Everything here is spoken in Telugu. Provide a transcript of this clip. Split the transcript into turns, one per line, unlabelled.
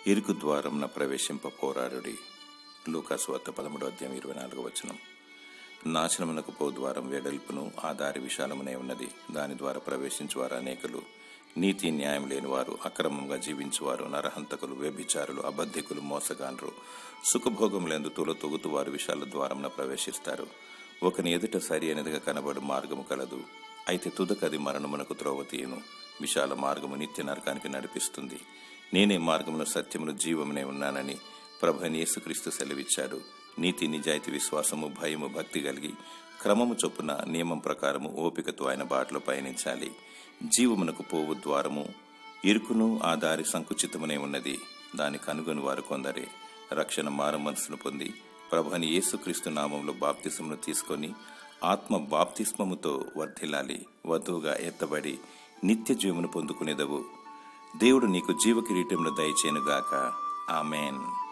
ఇరుకు ద్వారంన ప్రవేశింప పోరాడుడి లూకాసువార్త పదమూడో అధ్యాయం ఇరవై నాలుగో వచనం నాశనమునకు పో ద్వారం వెడల్పును ఆ దారి విశాలమునే ఉన్నది దాని ద్వారా ప్రవేశించువారు అనేకులు నీతి న్యాయం లేనివారు అక్రమంగా జీవించువారు నరహంతకులు వ్యభిచారులు అబద్ధికులు మోసగాండ్రు సుఖభోగములందు తొలతొగుతూ వారు విశాల ద్వారంన ప్రవేశిస్తారు ఒకని ఎదుట సరి అనేదిగా కనబడు మార్గము కలదు అయితే తుదకది మరణమునకు త్రోవ తీయును విశాల మార్గము నిత్య నరకానికి నడిపిస్తుంది నేనే మార్గమును సత్యమును జీవమునే ఉన్నానని ప్రభని యేసుక్రీస్తు సెలవిచ్చాడు నీతి నిజాయితీ విశ్వాసము భయము భక్తి కలిగి క్రమము చొప్పున నియమం ప్రకారము ఓపికతో ఆయన బాటలో పయనించాలి జీవమునకు పోవు ద్వారము ఇరుకును ఆ దారి సంకుచితమునే ఉన్నది దాని కనుగొని వారు కొందరే రక్షణ మారు మనసును పొంది ప్రభని యేసుక్రీస్తు నామంలో బాప్తిస్మను తీసుకొని ఆత్మ బాప్తిస్మముతో వర్ధిల్లాలి వధువుగా ఎత్తబడి నిత్య జీవమును పొందుకునేదవు దేవుడు నీకు జీవ కిరీటమును దయచేనుగాక ఆమెన్